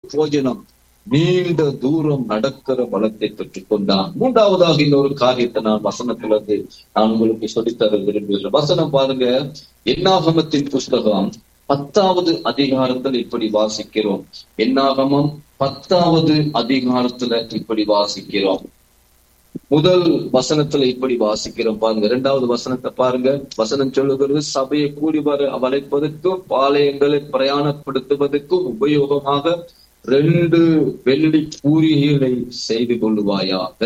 போஜனம் நீண்ட தூரம் நடக்கிற பலத்தை பெற்றுக் கொண்டான் மூன்றாவதாக இன்னொரு காரியத்தை நான் வசனத்திலிருந்து நான் உங்களுக்கு சொல்லித்தர விரும்புகிறேன் வசனம் பாருங்க என்னாகமத்தின் புஸ்தகம் பத்தாவது அதிகாரத்துல இப்படி வாசிக்கிறோம் என்னாகமம் பத்தாவது அதிகாரத்துல இப்படி வாசிக்கிறோம் முதல் வசனத்துல இப்படி வாசிக்கிறோம் பாருங்க இரண்டாவது வசனத்தை பாருங்க வசனம் சொல்லுகிறது சபையை கூடி வர வளைப்பதற்கும் பாளையங்களை பிரயாணப்படுத்துவதற்கும் உபயோகமாக ரெண்டு வெள்ளி பூரிகளை செய்து கொள்ளுவாயாக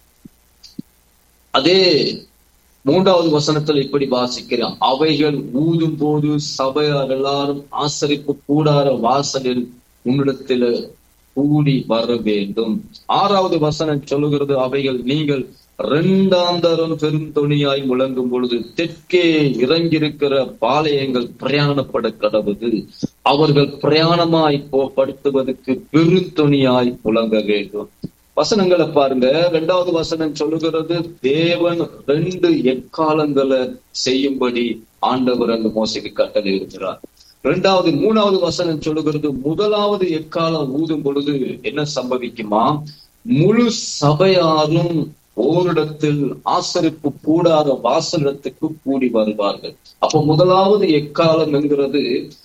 அதே மூன்றாவது வசனத்துல இப்படி வாசிக்கிறோம் அவைகள் ஊதும் போது சபையார் எல்லாரும் ஆசரிப்பு கூடார வாசலில் உன்னிடத்தில் கூடி வர வேண்டும் ஆறாவது வசனம் சொல்லுகிறது அவைகள் நீங்கள் இரண்டாந்தரம் பெருந்தொணியாய் முழங்கும் பொழுது தெற்கே இறங்கியிருக்கிற பாளையங்கள் பிரயாணப்பட கடவுது அவர்கள் பிரயாணமாய் போப்படுத்துவதற்கு பெருந்தொணியாய் முழங்க வேண்டும் வசனங்களை பாருங்க ரெண்டாவது வசனம் சொல்லுகிறது தேவன் ரெண்டு எக்காலங்களை செய்யும்படி ஆண்டவர் அந்த மோசைக்கு கட்டளை இருக்கிறார் இரண்டாவது மூணாவது வசனம் சொல்லுகிறது முதலாவது எக்காலம் ஊதும் பொழுது என்ன சம்பவிக்குமா முழு சபையாரும் ஓரிடத்தில் ஆசரிப்பு கூடாத வாசலிடத்துக்கு கூடி வருவார்கள் அப்ப முதலாவது எக்காலம் என்கிறது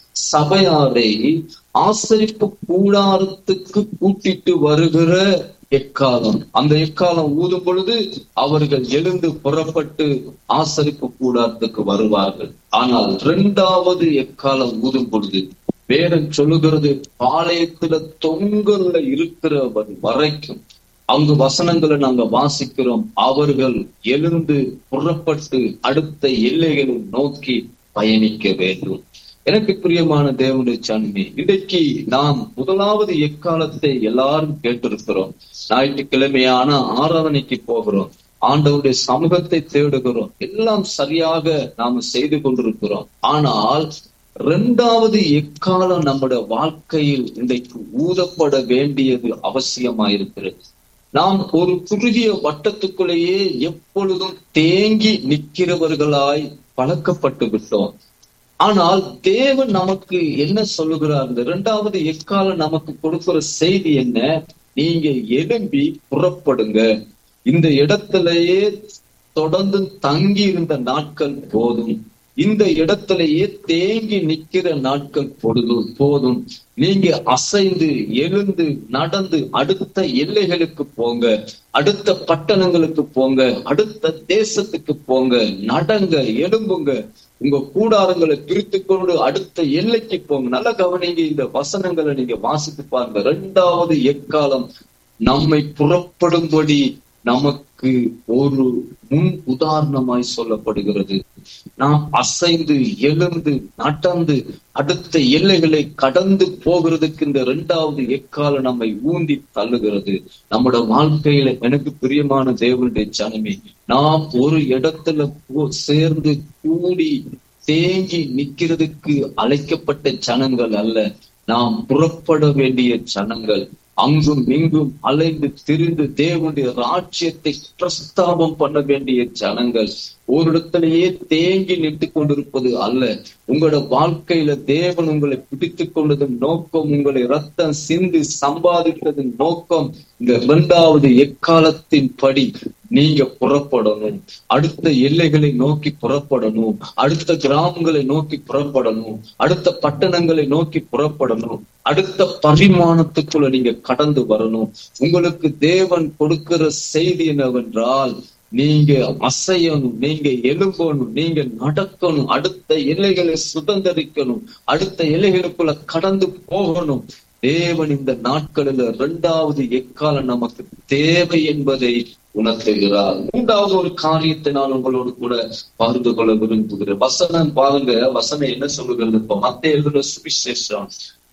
சபையாரை ஆசரிப்பு கூடாரத்துக்கு கூட்டிட்டு வருகிற எக்காலம் அந்த எக்காலம் ஊதும் பொழுது அவர்கள் எழுந்து புறப்பட்டு ஆசரிப்பு கூடாரத்துக்கு வருவார்கள் ஆனால் இரண்டாவது எக்காலம் ஊதும் பொழுது வேதம் சொல்லுகிறது பாளையத்துல தொங்கல்ல இருக்கிறவன் வரைக்கும் அங்கு வசனங்களை நாங்க வாசிக்கிறோம் அவர்கள் எழுந்து புறப்பட்டு அடுத்த எல்லைகளை நோக்கி பயணிக்க வேண்டும் எனக்கு பிரியமான தேவனுடைய சன்மை இன்றைக்கு நாம் முதலாவது எக்காலத்தை எல்லாரும் கேட்டிருக்கிறோம் ஞாயிற்றுக்கிழமையான ஆராதனைக்கு போகிறோம் ஆண்டவருடைய சமூகத்தை தேடுகிறோம் எல்லாம் சரியாக நாம செய்து கொண்டிருக்கிறோம் ஆனால் இரண்டாவது எக்காலம் நம்முடைய வாழ்க்கையில் இன்றைக்கு ஊதப்பட வேண்டியது அவசியமாயிருக்கிறது நாம் ஒரு குறுகிய வட்டத்துக்குள்ளேயே எப்பொழுதும் தேங்கி நிற்கிறவர்களாய் பழக்கப்பட்டு விட்டோம் ஆனால் தேவன் நமக்கு என்ன சொல்லுகிறார் இந்த இரண்டாவது எக்காலம் நமக்கு கொடுக்கிற செய்தி என்ன நீங்க எழும்பி புறப்படுங்க இந்த இடத்திலேயே தொடர்ந்து தங்கி இருந்த நாட்கள் போதும் இந்த இடத்திலேயே தேங்கி நிக்கிற நாட்கள் பொழுது போதும் நீங்க அசைந்து எழுந்து நடந்து அடுத்த எல்லைகளுக்கு போங்க அடுத்த பட்டணங்களுக்கு போங்க அடுத்த தேசத்துக்கு போங்க நடங்க எழும்புங்க உங்க கூடாரங்களை பிரித்து கொண்டு அடுத்த எல்லைக்கு போங்க நல்ல கவனிங்க இந்த வசனங்களை நீங்க வாசித்து பாருங்க இரண்டாவது எக்காலம் நம்மை புறப்படும்படி நமக்கு ஒரு முன் உதாரணமாய் சொல்லப்படுகிறது நாம் அசைந்து எழுந்து நடந்து அடுத்த எல்லைகளை கடந்து போகிறதுக்கு இந்த இரண்டாவது எக்காலம் நம்மை ஊந்தி தள்ளுகிறது நம்முடைய வாழ்க்கையில எனக்கு பிரியமான தேவனுடைய ஜனமே நாம் ஒரு இடத்துல சேர்ந்து கூடி தேங்கி நிக்கிறதுக்கு அழைக்கப்பட்ட ஜனங்கள் அல்ல நாம் புறப்பட வேண்டிய ஜனங்கள் அங்கும் இங்கும் அலைந்து திரிந்து தேவனுடைய ராஜ்யத்தை பிரஸ்தாபம் பண்ண வேண்டிய ஜனங்கள் ஒரு இடத்திலேயே தேங்கி நின்று கொண்டிருப்பது அல்ல உங்களோட வாழ்க்கையில தேவன் உங்களை பிடித்து கொண்டதன் நோக்கம் உங்களை ரத்தம் சிந்து சம்பாதித்ததன் நோக்கம் இந்த இரண்டாவது எக்காலத்தின் படி நீங்க புறப்படணும் அடுத்த எல்லைகளை நோக்கி புறப்படணும் அடுத்த கிராமங்களை நோக்கி புறப்படணும் அடுத்த பட்டணங்களை நோக்கி புறப்படணும் அடுத்த பரிமாணத்துக்குள்ள நீங்க கடந்து வரணும் உங்களுக்கு தேவன் கொடுக்கிற செய்தி என்னவென்றால் நீங்க அசையணும் நீங்க எழும்பணும் நீங்க நடக்கணும் அடுத்த எல்லைகளை சுதந்திரிக்கணும் அடுத்த எல்லைகளுக்குள்ள கடந்து போகணும் தேவன் இந்த நாட்களில் இரண்டாவது எக்காலம் நமக்கு தேவை என்பதை உணர்த்துகிறார் மூன்றாவது ஒரு காரியத்தை நான் உங்களோடு கூட பகிர்ந்து கொள்ள விரும்புகிறேன் வசனம் பாருங்க வசனம் என்ன சொல்லுகிறது இப்போ மத்திய எழுதுற சுவிசேஷம்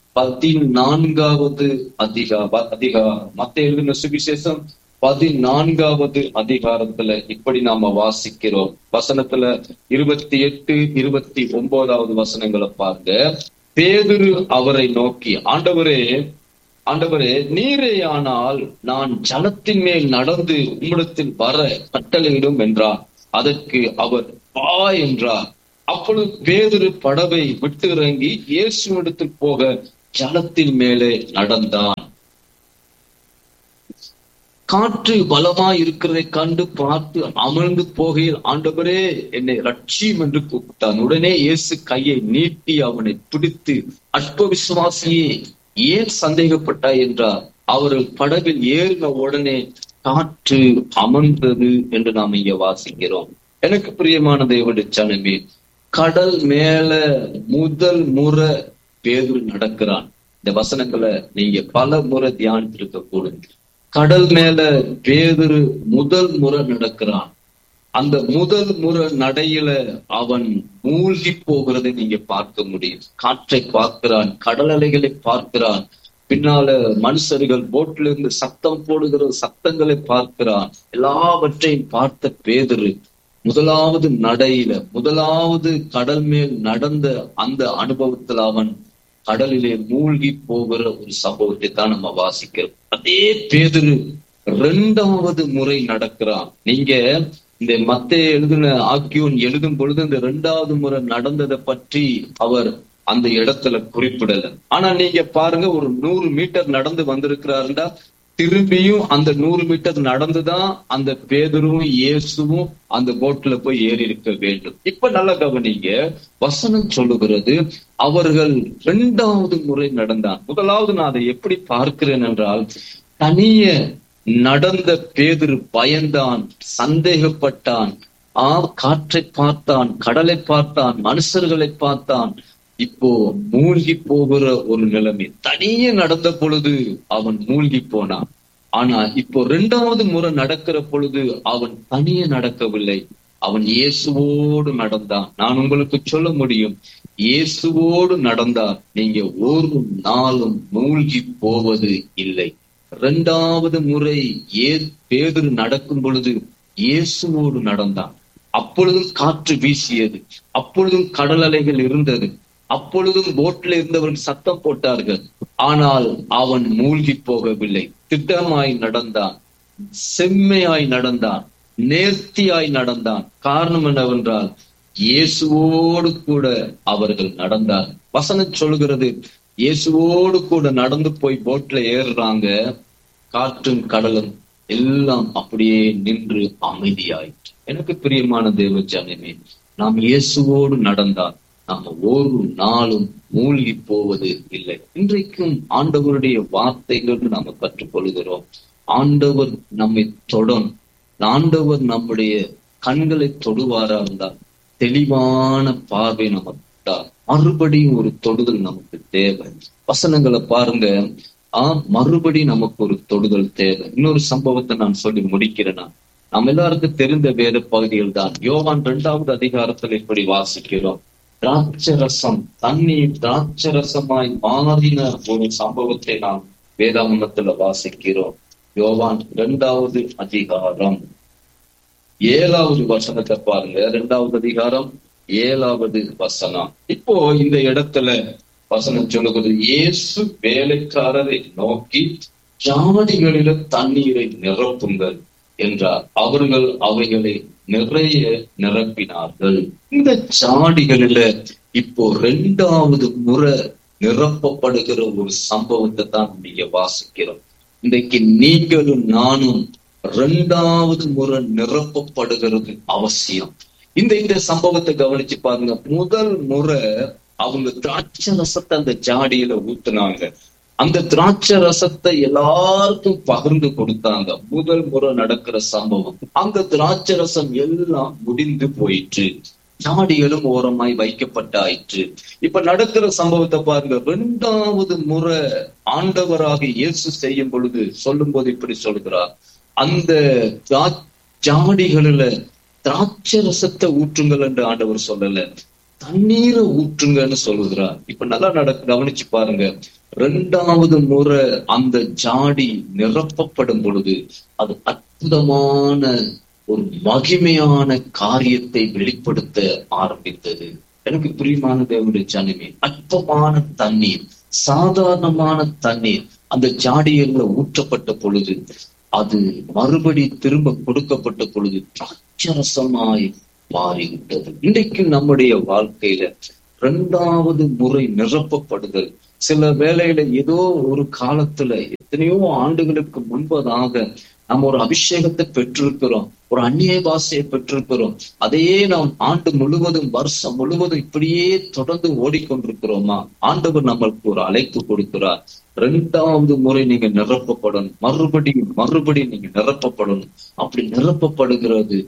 பதினான்காவது அதிகா அதிகா மத்திய எழுதின சுவிசேஷம் பதினான்காவது அதிகாரத்துல இப்படி நாம வாசிக்கிறோம் வசனத்துல இருபத்தி எட்டு இருபத்தி ஒன்பதாவது வசனங்களை பாருங்க பேதுரு அவரை நோக்கி ஆண்டவரே ஆண்டவரே நீரே ஆனால் நான் ஜலத்தின் மேல் நடந்து உம்மிடத்தில் வர கட்டளையிடும் என்றார் அதற்கு அவர் வா என்றார் அப்பொழுது பேதுரு படவை விட்டு இறங்கி இயேசுவிடத்தில் போக ஜலத்தின் மேலே நடந்தான் காற்று பலமா இருக்கிறதை கண்டு பார்த்து அமர்ந்து போகையில் ஆண்டவரே என்னை ரட்சியும் என்று கூப்பிட்டான் உடனே இயேசு கையை நீட்டி அவனை பிடித்து அற்ப விசுவாசியே ஏன் சந்தேகப்பட்டாய் என்றார் அவர்கள் படகில் ஏறின உடனே காற்று அமர்ந்தது என்று நாம் இங்க வாசிக்கிறோம் எனக்கு பிரியமான தேவனுடைய சனமே கடல் மேல முதல் முறை பேதுரு நடக்கிறான் இந்த வசனங்களை நீங்க பல முறை தியானித்திருக்க கூடும் கடல் மேல பேதுரு முதல் முறை நடக்கிறான் அந்த முதல் முறை நடையில அவன் மூழ்கி போகிறதை நீங்க பார்க்க முடியும் காற்றை பார்க்கிறான் கடல் அலைகளை பார்க்கிறான் பின்னால மனுஷர்கள் போட்ல இருந்து சத்தம் போடுகிற சத்தங்களை பார்க்கிறான் எல்லாவற்றையும் பார்த்த பேதுரு முதலாவது நடையில முதலாவது கடல் மேல் நடந்த அந்த அனுபவத்தில் அவன் கடலிலே மூழ்கி போகிற ஒரு சம்பவத்தை தான் நம்ம வாசிக்கிறோம் அதே பேதுரு ரெண்டாவது முறை நடக்கிறான் நீங்க இந்த மத்திய எழுதின ஆக்கியோன் எழுதும் பொழுது இந்த ரெண்டாவது முறை நடந்ததை பற்றி அவர் அந்த இடத்துல குறிப்பிடல ஆனா நீங்க பாருங்க ஒரு நூறு மீட்டர் நடந்து வந்திருக்கிறாருண்டா திரும்பியும் அந்த நூறு மீட்டர் நடந்துதான் அந்த பேதரும் இயேசுவும் அந்த போட்ல போய் ஏறி இருக்க வேண்டும் இப்ப நல்லா கவனிங்க வசனம் சொல்லுகிறது அவர்கள் இரண்டாவது முறை நடந்தான் முதலாவது நான் அதை எப்படி பார்க்கிறேன் என்றால் தனிய நடந்த பேதுரு பயந்தான் சந்தேகப்பட்டான் ஆ காற்றை பார்த்தான் கடலை பார்த்தான் மனுஷர்களை பார்த்தான் இப்போ மூழ்கி போகிற ஒரு நிலைமை தனியே நடந்த பொழுது அவன் மூழ்கி போனான் ஆனா இப்போ ரெண்டாவது முறை நடக்கிற பொழுது அவன் தனியே நடக்கவில்லை அவன் இயேசுவோடு நடந்தான் நான் உங்களுக்கு சொல்ல முடியும் இயேசுவோடு நடந்தால் நீங்க ஒரு நாளும் மூழ்கி போவது இல்லை இரண்டாவது முறை ஏ பேதர் நடக்கும் பொழுது இயேசுவோடு நடந்தான் அப்பொழுதும் காற்று வீசியது அப்பொழுதும் கடல் அலைகள் இருந்தது அப்பொழுதும் போட்ல இருந்தவர்கள் சத்தம் போட்டார்கள் ஆனால் அவன் மூழ்கி போகவில்லை திட்டமாய் நடந்தான் செம்மையாய் நடந்தான் நேர்த்தியாய் நடந்தான் காரணம் என்னவென்றால் இயேசுவோடு கூட அவர்கள் நடந்தார் வசனம் சொல்கிறது இயேசுவோடு கூட நடந்து போய் போட்ல ஏறுறாங்க காற்றும் கடலும் எல்லாம் அப்படியே நின்று அமைதியாயிற்று எனக்கு பிரியமான தேவ ஜனமே நாம் இயேசுவோடு நடந்தால் நாம ஒரு நாளும் மூழ்கி போவது இல்லை இன்றைக்கும் ஆண்டவருடைய வார்த்தைகள் நாம கற்றுக்கொள்கிறோம் ஆண்டவர் நம்மை தொடும் ஆண்டவர் நம்முடைய கண்களை தொடுவாரா இருந்தால் தெளிவான பார்வை நமக்கு மறுபடியும் ஒரு தொடுதல் நமக்கு தேவை வசனங்களை பாருங்க ஆஹ் மறுபடி நமக்கு ஒரு தொடுதல் தேவை இன்னொரு சம்பவத்தை நான் சொல்லி முடிக்கிறேன்னா நம்ம எல்லாருக்கும் தெரிந்த வேத பகுதிகள் தான் யோவான் இரண்டாவது அதிகாரத்தில் இப்படி வாசிக்கிறோம் திராட்சரசம் தண்ணீர் திராட்சரசமாய் மாறின ஒரு சம்பவத்தை நாம் வேதாந்தத்துல வாசிக்கிறோம் யோவான் இரண்டாவது அதிகாரம் ஏழாவது வசனத்தை பாருங்க இரண்டாவது அதிகாரம் ஏழாவது வசனம் இப்போ இந்த இடத்துல வசனம் சொல்லுகிறது இயேசு வேலைக்காரரை நோக்கி ஜாதிகளில தண்ணீரை நிரப்புங்கள் என்றார் அவர்கள் அவைகளை நிறைய நிரப்பினார்கள் இந்த சாடிகளில இப்போ ரெண்டாவது முறை நிரப்பப்படுகிற ஒரு சம்பவத்தை தான் நீங்க வாசிக்கிறோம் இன்றைக்கு நீங்களும் நானும் ரெண்டாவது முறை நிரப்பப்படுகிறது அவசியம் இந்த இந்த சம்பவத்தை கவனிச்சு பாருங்க முதல் முறை அவங்க திராட்சை ரசத்தை அந்த ஜாடியில ஊத்துனாங்க அந்த திராட்சை ரசத்தை எல்லாருக்கும் பகிர்ந்து கொடுத்தாங்க முதல் முறை நடக்கிற சம்பவம் அந்த திராட்சை ரசம் எல்லாம் முடிந்து போயிற்று ஜாடிகளும் ஓரமாய் வைக்கப்பட்டாயிற்று இப்ப நடக்கிற சம்பவத்தை பாருங்க ரெண்டாவது முறை ஆண்டவராக இயேசு செய்யும் பொழுது சொல்லும் போது இப்படி சொல்கிறார் அந்த ஜாடிகளில திராட்சை ரசத்தை ஊற்றுங்கள் என்று ஆண்டவர் சொல்லல தண்ணீரை ஊற்றுங்கன்னு சொல்லுகிறார் இப்ப நல்லா நட கவனிச்சு பாருங்க ரெண்டாவது முறை அந்த ஜாடி நிரப்பப்படும் பொழுது அது அற்புதமான ஒரு மகிமையான காரியத்தை வெளிப்படுத்த ஆரம்பித்தது எனக்கு பிரியமான தேவனுடைய ஜனமே அற்பமான தண்ணீர் சாதாரணமான தண்ணீர் அந்த ஜாடியில ஊற்றப்பட்ட பொழுது அது மறுபடி திரும்ப கொடுக்கப்பட்ட பொழுது திராட்சரசமாய் மாறிவிட்டது இன்றைக்கு நம்முடைய வாழ்க்கையில இரண்டாவது முறை நிரப்பப்படுதல் சில வேளையில ஏதோ ஒரு காலத்துல எத்தனையோ ஆண்டுகளுக்கு முன்பதாக நம்ம ஒரு அபிஷேகத்தை பெற்றிருக்கிறோம் ஒரு அந்நிய பாஷையை பெற்றிருக்கிறோம் அதையே நாம் ஆண்டு முழுவதும் வருஷம் முழுவதும் இப்படியே தொடர்ந்து ஓடிக்கொண்டிருக்கிறோமா ஆண்டவர் நம்மளுக்கு ஒரு அழைப்பு கொடுக்கிறார் ரெண்டாவது முறை நீங்க நிரப்பப்படணும் மறுபடியும் மறுபடியும் நீங்க நிரப்பப்படணும் அப்படி நிரப்பப்படுகிறது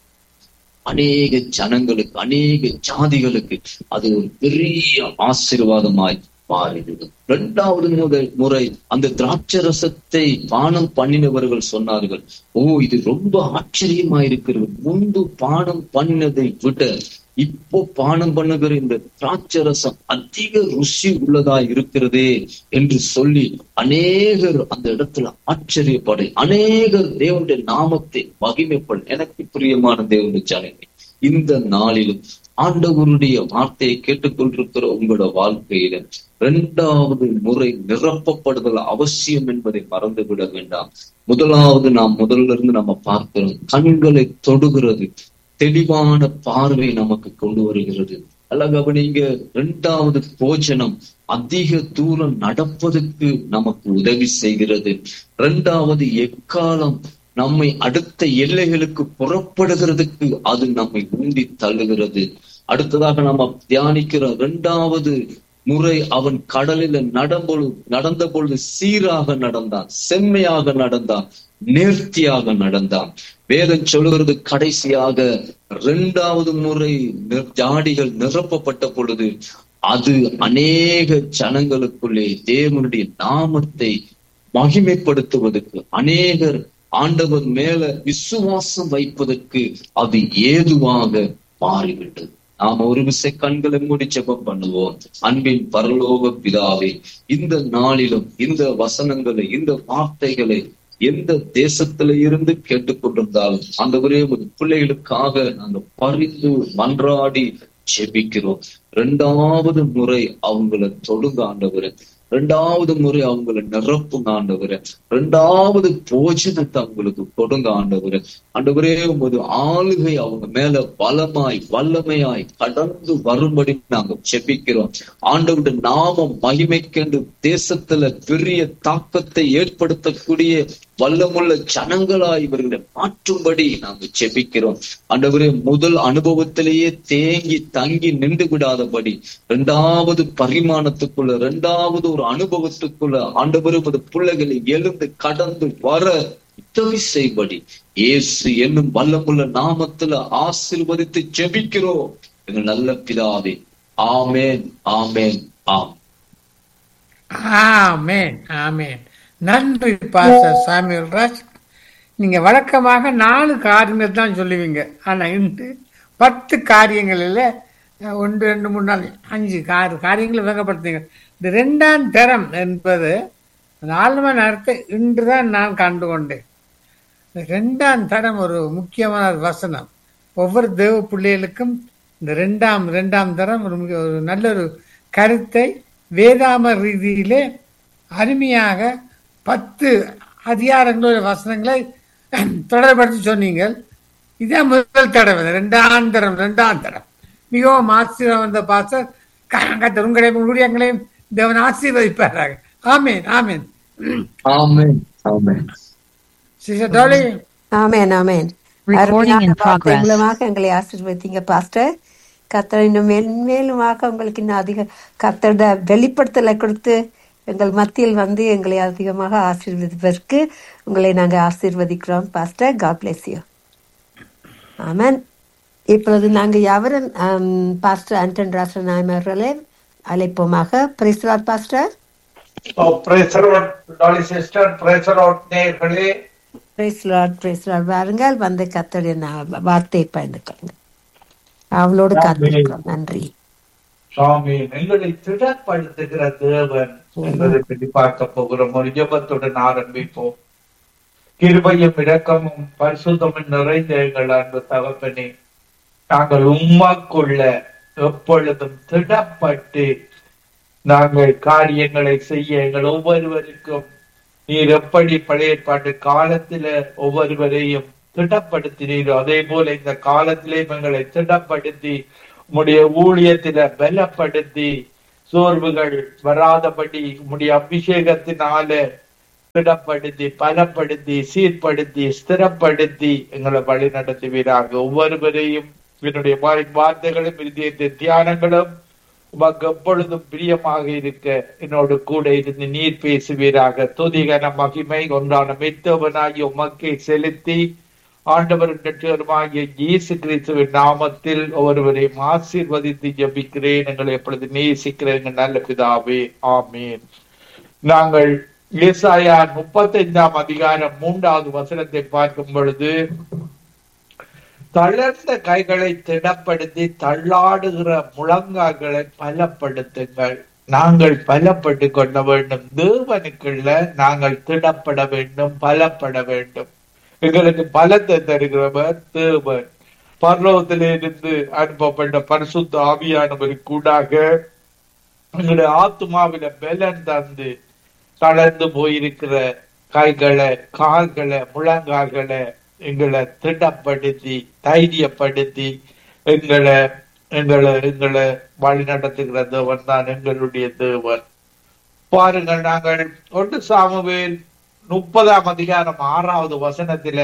அநேக ஜனங்களுக்கு அநேக ஜாதிகளுக்கு அது ஒரு பெரிய ஆசீர்வாதமாய் மாறிவிடும் இரண்டாவது முதல் முறை அந்த திராட்சை ரசத்தை பானம் பண்ணினவர்கள் சொன்னார்கள் ஓ இது ரொம்ப ஆச்சரியமா இருக்கிறது முன்பு பானம் பண்ணினதை விட இப்போ பானம் பண்ணுகிற இந்த திராட்சை ரசம் அதிக ருசி உள்ளதா இருக்கிறதே என்று சொல்லி அநேகர் அந்த இடத்துல ஆச்சரியப்படை அநேகர் தேவனுடைய நாமத்தை மகிமைப்பட எனக்கு பிரியமான தேவனுடைய ஜனமே இந்த நாளிலும் ஆண்டவருடைய வார்த்தையை கேட்டுக்கொண்டிருக்கிற உங்களோட வாழ்க்கையில இரண்டாவது முறை நிரப்பப்படுதல் அவசியம் என்பதை மறந்து விட வேண்டாம் முதலாவது நாம் முதல்ல இருந்து நம்ம பார்க்கிறோம் கண்களை தொடுகிறது தெளிவான பார்வை நமக்கு கொண்டு வருகிறது அல்ல கவனிங்க இரண்டாவது போஜனம் அதிக தூரம் நடப்பதற்கு நமக்கு உதவி செய்கிறது இரண்டாவது எக்காலம் நம்மை அடுத்த எல்லைகளுக்கு புறப்படுகிறதுக்கு அது நம்மை ஊண்டி தள்ளுகிறது அடுத்ததாக நம்ம தியானிக்கிற இரண்டாவது முறை அவன் கடலில நடம்பொழுது நடந்த பொழுது சீராக நடந்தான் செம்மையாக நடந்தான் நேர்த்தியாக நடந்தான் வேதம் சொல்லுகிறது கடைசியாக இரண்டாவது முறை ஜாடிகள் நிரப்பப்பட்ட பொழுது அது அநேக ஜனங்களுக்குள்ளே தேவனுடைய நாமத்தை மகிமைப்படுத்துவதற்கு அநேகர் ஆண்டவர் மேல விசுவாசம் வைப்பதற்கு அது ஏதுவாக மாறிவிட்டது நாம ஒரு விசை கண்களை மூடி ஜெபம் பண்ணுவோம் அன்பின் பரலோக பிதாவே இந்த நாளிலும் இந்த வசனங்களை இந்த வார்த்தைகளை எந்த தேசத்துல இருந்து கேட்டுக்கொண்டிருந்தாலும் அந்த ஒரே ஒரு பிள்ளைகளுக்காக நாங்க பறிந்து மன்றாடி ஜெபிக்கிறோம் இரண்டாவது முறை அவங்கள தொடுங்க ஆண்டவர் ரெண்டாவது முறை அவங்களை நிரப்புங்க ஆண்டவரை ரெண்டாவது போஜனத்தை அவங்களுக்கு கொடுங்க ஆண்டவரை ஆண்டவரே உமது ஆளுகை அவங்க மேல பலமாய் வல்லமையாய் கடந்து வரும்படி நாங்க செபிக்கிறோம் ஆண்டவருடைய நாமம் மகிமைக்கென்று தேசத்துல பெரிய தாக்கத்தை ஏற்படுத்தக்கூடிய வல்லமுள்ள ஜனங்களாய் இவர்களை மாற்றும்படி நாங்க செபிக்கிறோம் ஆண்டவரே முதல் அனுபவத்திலேயே தேங்கி தங்கி நின்று விடாதபடி இரண்டாவது பரிமாணத்துக்குள்ள இரண்டாவது ஒரு அனுபவத்துக்குள்ள ஆண்டவரும் அது பிள்ளைகளை எழுந்து கடந்து வர உதவி செய்படி இயேசு என்னும் வல்லமுள்ள நாமத்துல ஆசிர்வதித்து ஜெபிக்கிறோம் எங்கள் நல்ல பிதாவே ஆமேன் ஆமேன் ஆம் ஆமேன் ஆமேன் நன்றி பாஸ்டர் சாமியல் ராஜ் நீங்க வழக்கமாக நாலு காரியங்கள் தான் சொல்லுவீங்க ஆனா இன்று பத்து காரியங்களில் ஒன்று ரெண்டு மூணு நாலு அஞ்சு ஆறு காரியங்களை விளங்கப்படுத்துங்க இந்த ரெண்டாம் தரம் என்பது நாலு மணி நேரத்தை இன்று தான் நான் கண்டு கொண்டேன் இந்த ரெண்டாம் தரம் ஒரு முக்கியமான வசனம் ஒவ்வொரு தேவ பிள்ளைகளுக்கும் இந்த ரெண்டாம் ரெண்டாம் தரம் ஒரு முக்கிய- ஒரு நல்ல ஒரு கருத்தை வேதாம ரீதியிலே அருமையாக பத்து அதிகாரங்களோட வசனங்களை தொடர்படுத்தி சொன்னீங்க இதான் முதல் தடவை இந்த ரெண்டாம் தரம் ரெண்டாம் தரம் மிகவும் ஆச்சரியம் வந்த பாச கத்தர் உங்களையும் உங்களுடைய எங்களையும் தேவன் ஆசீர்வதிப்பாராக ஆமேன் ஆமேன் ஆமேன் ஆமேன் சிஸ்டர் டோலி ஆமென் ஆமென் Recording in அருமையான வார்த்தை progress. மூலமாக எங்களை ஆசீர்வதிங்க பாஸ்டர் கர்த்தர் இன்னும் மேன்மேலுமாக உங்களுக்கு இன்னும் அதிக கர்த்தரோட வெளிப்படுத்தலை கொடுத்து எங்கள் மத்தியில் வந்து எங்களை அதிகமாக ஆசீர்வதிப்பதற்கு உங்களை நாங்கள் ஆசீர்வதிக்கிறோம் பாஸ்டர் காட் பிளேஸ் யூ ஆமென் இப்பொழுது நாங்கள் யாவரும் ஆம், பாஸ்டர் ஆண்டன் ராசன் நாயமர்களே அழைப்போமாக பிரிஸ்லாத் பாஸ்டர் பிரேசரோட் டாலி சிஸ்டர் பிரேசரோட் நேர்களே பிரைஸ்லாட் பிரைஸ்லாட் வாருங்கள் வந்து கர்த்தருடைய நா- வார்த்தையை பயந்துக்கோங்க அவளோடு காத்திருக்கிறோம் நன்றி சுவாமி எங்களை திடப்படுத்துகிற தேவன் என்பதை பற்றி பார்க்க போகிறோம் ஒரு ஜெபத்துடன் ஆரம்பிப்போம் கிருபையும் இரக்கமும் பரிசுத்தமும் நிறைந்த எங்கள் அன்பு தகப்பனே நாங்கள் உம்மாக்குள்ள எப்பொழுதும் திடப்பட்டு நாங்கள் காரியங்களை செய்ய எங்கள் ஒவ்வொருவருக்கும் நீர் எப்படி பழைய ஏற்பாட்டு காலத்தில ஒவ்வொருவரையும் திடப்படுத்தினீரோ அதே போல இந்த காலத்திலே எங்களை திடப்படுத்தி உம்முடைய ஊழியத்தில பலப்படுத்தி சோர்வுகள் வராதபடி உம்முடைய அபிஷேகத்தினால திடப்படுத்தி பலப்படுத்தி சீர்படுத்தி ஸ்திரப்படுத்தி எங்களை வழி நடத்துவீராக ஒவ்வொருவரையும் என்னுடைய வாய் வார்த்தைகளும் இருதயத்தின் தியானங்களும் உமக்கு எப்பொழுதும் பிரியமாக இருக்க என்னோடு கூட இருந்து நீர் பேசுவீராக துதிகன மகிமை ஒன்றான மெத்தவனாகிய உமக்கை செலுத்தி ஆண்டவர் கட்டுவருமாகிய இயேசு கிறிஸ்துவின் நாமத்தில் ஒருவரையும் ஆசீர்வதித்து ஜபிக்கிறேன் எங்களை எப்பொழுது நேசிக்கிறேன் எங்கள் நல்ல பிதாவே ஆமீன் நாங்கள் ஏசாயா முப்பத்தைந்தாம் அதிகாரம் மூன்றாவது வசனத்தை பார்க்கும் பொழுது தளர்ந்த கைகளை திடப்படுத்தி தள்ளாடுகிற முழங்கால்களை பலப்படுத்துங்கள் நாங்கள் பலப்பட்டு கொள்ள வேண்டும் தேவனுக்குள்ள நாங்கள் திடப்பட வேண்டும் பலப்பட வேண்டும் எங்களுக்கு பலத்தை தருகிறவர் தேவன் பர்லோகத்திலிருந்து அனுப்பப்பட்ட பரிசுத்த ஆவியானவர் கூடாக எங்களுடைய ஆத்மாவில பலன் தந்து தளர்ந்து போயிருக்கிற கைகளை கால்களை முழங்கால்களை எங்களை திடப்படுத்தி தைரியப்படுத்தி எங்களை எங்களை எங்களை வழி நடத்துகிற தேவன் தான் எங்களுடைய தேவன் பாருங்கள் நாங்கள் ஒன்று சாமுவேல் முப்பதாம் அதிகாரம் ஆறாவது வசனத்தில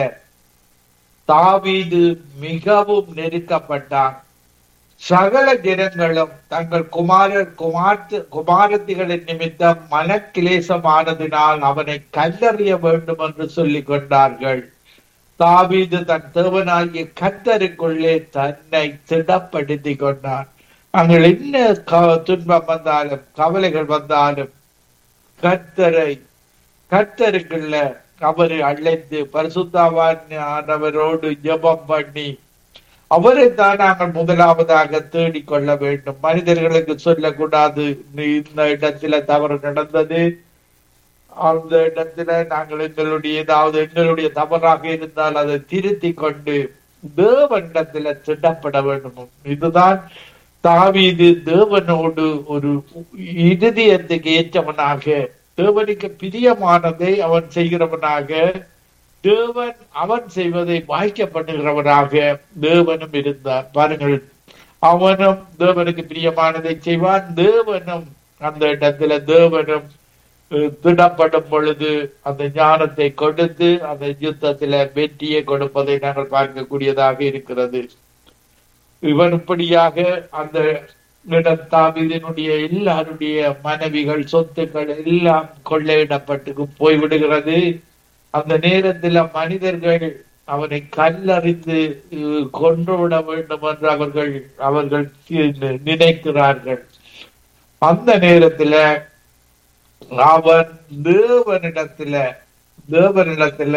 தாவீது மிகவும் நெருக்கப்பட்டான் சகல ஜனங்களும் தங்கள் குமாரர் குமார்த்து குமாரத்திகளின் நிமித்தம் மனக்கிலேசமானதினால் அவனை கல்லறிய வேண்டும் என்று சொல்லிக் கொண்டார்கள் தாவீது தன் தேவனாகிய கத்தருக்குள்ளே தன்னை திடப்படுத்தி கொண்டான் அங்கள் என்ன க- துன்பம் வந்தாலும் கவலைகள் வந்தாலும் கர்த்தரை கர்த்தருக்குள்ள அவரை அழைத்து பரிசுத்தாவானவரோடு ஜெபம் பண்ணி அவரை தான் நாங்கள் முதலாவதாக தேடிக் கொள்ள வேண்டும் மனிதர்களுக்கு சொல்லக்கூடாது "நீ இந்த இடத்துல தவறு நடந்தது அந்த இடத்துல நாங்கள் எங்களுடைய ஏதாவது எங்களுடைய தவறாக இருந்தால் அதை திருத்தி கொண்டு தேவனிடத்துல திடப்பட வேண்டும் இதுதான் தாவீது தேவனோடு ஒரு இருதயத்துக்கு ஏற்றவனாக தேவனுக்கு பிரியமானதை அவன் செய்கிறவனாக தேவன் அவன் செய்வதை வாய்க்கப்படுகிறவனாக தேவனும் இருந்தார் பாருங்கள் அவனும் தேவனுக்கு பிரியமானதை செய்வான் தேவனும் அந்த இடத்துல தேவனும் அஹ், திடப்படும் பொழுது அந்த ஞானத்தை கொடுத்து அந்த யுத்தத்துல வெற்றியை கொடுப்பதை நாங்கள் பார்க்கக்கூடியதாக இருக்கிறது இவன் இப்படியாக அந்த இடத்தாவிதனுடைய எல்லாருடைய மனைவிகள் சொத்துக்கள் எல்லாம் கொள்ளையிடப்பட்டு போய்விடுகிறது அந்த நேரத்தில் மனிதர்கள் அவனை கல்லறிந்து அஹ், கொன்றுவிட வேண்டும் என்று அவர்கள் அவர்கள் சி- நினைக்கிறார்கள் அந்த நேரத்துல அவன் தேவனிடத்துல தேவனிடத்துல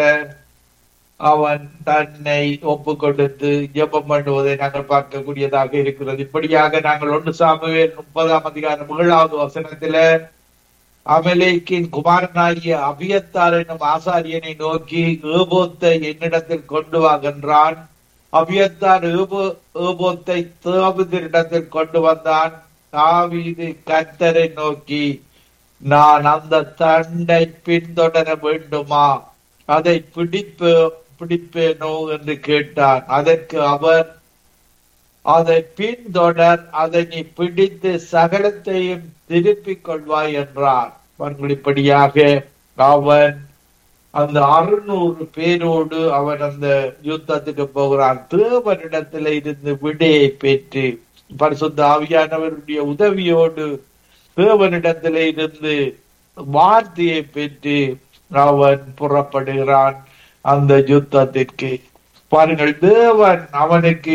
அவன் தன்னை ஒப்பு கொடுத்து ஜெபம் பண்ணுவதை நாங்கள் பார்க்கக்கூடியதாக இருக்கிறது இப்படியாக நாங்கள் ஒன்று சாமுவேல் முப்பதாம் அதிகாரம் ஏழாவது வசனத்துல அமலேக்கின் குமாரனாகிய அபியத்தார் என்னும் ஆசாரியனை நோக்கி ஏபோத்தை என்னிடத்தில் கொண்டு வாகின்றான் அபியத்தார் ஏபோ ஏபோத்தை தேவதரிடத்தில் கொண்டு வந்தான் தாவீது கர்த்தரை நோக்கி நான் அந்த தண்டை பின்தொடர வேண்டுமா அதை பிடிப்பு பிடிப்பேனோ என்று கேட்டான் அதற்கு அவர் அதை பின்தொடர் அதை நீ பிடித்து சகலத்தையும் திருப்பிக் கொள்வாய் என்றார் அவர்கள் இப்படியாக அவன் அந்த அறுநூறு பேரோடு அவன் அந்த யுத்தத்துக்கு போகிறான் தேவனிடத்துல இருந்து விடையை பெற்று பரிசுத்த ஆவியானவருடைய உதவியோடு தேவனிடத்திலே இருந்து வார்த்தையை பெற்று அவன் புறப்படுகிறான் அந்த யுத்தத்திற்கு பாருங்கள் தேவன் அவனுக்கு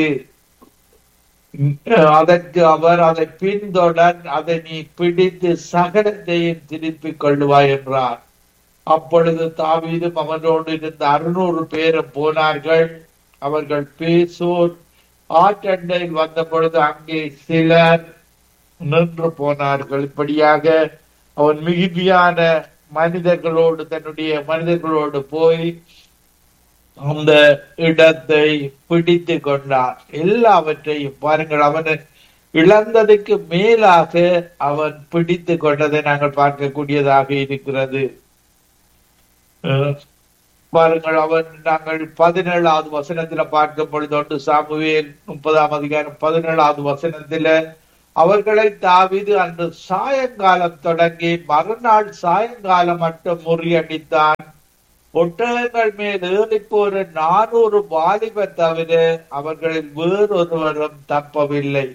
அதற்கு அவர் அதை பின்தொடர் அதை நீ பிடித்து சகலத்தையும் திருப்பிக் கொள்ளுவாய் என்றார் அப்பொழுது தாவீதும் அவனோடு இருந்த அறுநூறு பேரும் போனார்கள் அவர்கள் பேசோர் ஆற்றண்டையில் வந்த பொழுது அங்கே சிலர் நின்று போனார்கள் இப்படியாக அவன் மிகுதியான மனிதர்களோடு தன்னுடைய மனிதர்களோடு போய் அந்த இடத்தை பிடித்து கொண்டான் எல்லாவற்றையும் பாருங்கள் அவன் இழந்ததுக்கு மேலாக அவன் பிடித்து கொண்டதை நாங்கள் பார்க்கக்கூடியதாக இருக்கிறது அஹ் பாருங்கள் அவன் நாங்கள் பதினேழாவது வசனத்துல பார்க்கும் பொழுது ஒன்று சாமுவேல் முப்பதாம் அதிகாரம் பதினேழாவது வசனத்துல அவர்களை தாவீது அன்று சாயங்காலம் தொடங்கி மறுநாள் சாயங்காலம் மட்டும் முறியடித்தான் ஒட்டகங்கள் மேல் ஏறிப் போற நானூறு வாலிபர் தவிர அவர்களில் வேறொருவரும் தப்பவில்லை